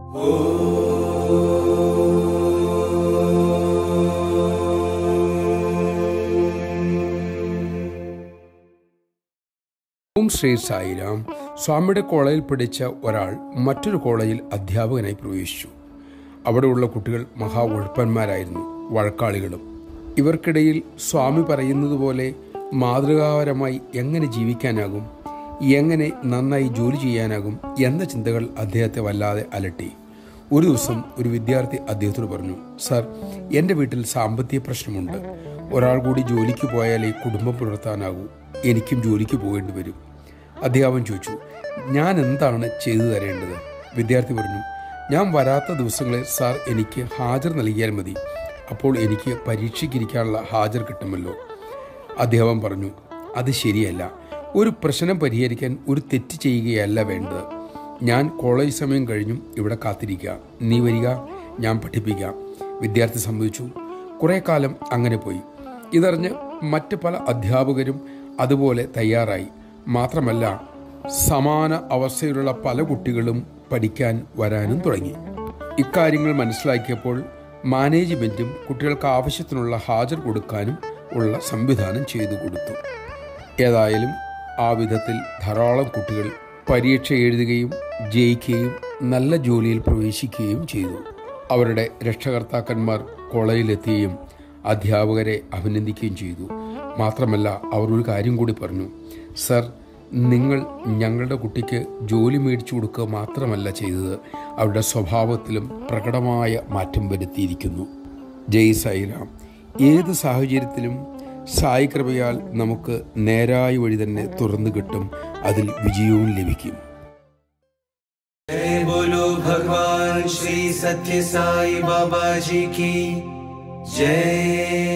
ഓം ശ്രീ സായിരാം സ്വാമിയുടെ കോളേജിൽ പഠിച്ച ഒരാൾ മറ്റൊരു കോളേജിൽ അധ്യാപകനായി പ്രവേശിച്ചു അവിടെയുള്ള കുട്ടികൾ മഹാ ഉഴപ്പന്മാരായിരുന്നു വഴക്കാളികളും ഇവർക്കിടയിൽ സ്വാമി പറയുന്നത് പോലെ മാതൃകാപരമായി എങ്ങനെ ജീവിക്കാനാകും എങ്ങനെ നന്നായി ജോലി ചെയ്യാനാകും എന്ന ചിന്തകൾ അദ്ദേഹത്തെ വല്ലാതെ അലട്ടി ഒരു ദിവസം ഒരു വിദ്യാർത്ഥി അദ്ദേഹത്തോട് പറഞ്ഞു സാർ എൻ്റെ വീട്ടിൽ സാമ്പത്തിക പ്രശ്നമുണ്ട് ഒരാൾ കൂടി ജോലിക്ക് പോയാലേ കുടുംബം പുലർത്താനാകൂ എനിക്കും ജോലിക്ക് പോകേണ്ടി വരും അധ്യാപകൻ ചോദിച്ചു ഞാൻ എന്താണ് ചെയ്തു തരേണ്ടത് വിദ്യാർത്ഥി പറഞ്ഞു ഞാൻ വരാത്ത ദിവസങ്ങളിൽ സാർ എനിക്ക് ഹാജർ നൽകിയാൽ മതി അപ്പോൾ എനിക്ക് പരീക്ഷയ്ക്കിരിക്കാനുള്ള ഹാജർ കിട്ടുമല്ലോ അധ്യാപകൻ പറഞ്ഞു അത് ശരിയല്ല ഒരു പ്രശ്നം പരിഹരിക്കാൻ ഒരു തെറ്റ് ചെയ്യുകയല്ല വേണ്ടത് ഞാൻ കോളേജ് സമയം കഴിഞ്ഞും ഇവിടെ കാത്തിരിക്കുക നീ വരിക ഞാൻ പഠിപ്പിക്കാം വിദ്യാർത്ഥി സമ്മതിച്ചു കുറേ കാലം അങ്ങനെ പോയി ഇതറിഞ്ഞ് മറ്റ് പല അധ്യാപകരും അതുപോലെ തയ്യാറായി മാത്രമല്ല സമാന അവസ്ഥയിലുള്ള പല കുട്ടികളും പഠിക്കാൻ വരാനും തുടങ്ങി ഇക്കാര്യങ്ങൾ മനസ്സിലാക്കിയപ്പോൾ മാനേജ്മെന്റും കുട്ടികൾക്ക് ആവശ്യത്തിനുള്ള ഹാജർ കൊടുക്കാനും ഉള്ള സംവിധാനം ചെയ്തു കൊടുത്തു ഏതായാലും ആ വിധത്തിൽ ധാരാളം കുട്ടികൾ പരീക്ഷ എഴുതുകയും ജയിക്കുകയും നല്ല ജോലിയിൽ പ്രവേശിക്കുകയും ചെയ്തു അവരുടെ രക്ഷകർത്താക്കന്മാർ കോളേജിലെത്തുകയും അധ്യാപകരെ അഭിനന്ദിക്കുകയും ചെയ്തു മാത്രമല്ല അവർ ഒരു കാര്യം കൂടി പറഞ്ഞു സർ നിങ്ങൾ ഞങ്ങളുടെ കുട്ടിക്ക് ജോലി മേടിച്ചു കൊടുക്കുക മാത്രമല്ല ചെയ്തത് അവരുടെ സ്വഭാവത്തിലും പ്രകടമായ മാറ്റം വരുത്തിയിരിക്കുന്നു ജയ് സായിറാം ഏത് സാഹചര്യത്തിലും സായി കൃപയാൽ നമുക്ക് നേരായ വഴി തന്നെ തുറന്നു കിട്ടും അതിൽ വിജയവും ലഭിക്കും जय बोलो भगवान श्री सत्य साई बाबा जी की जय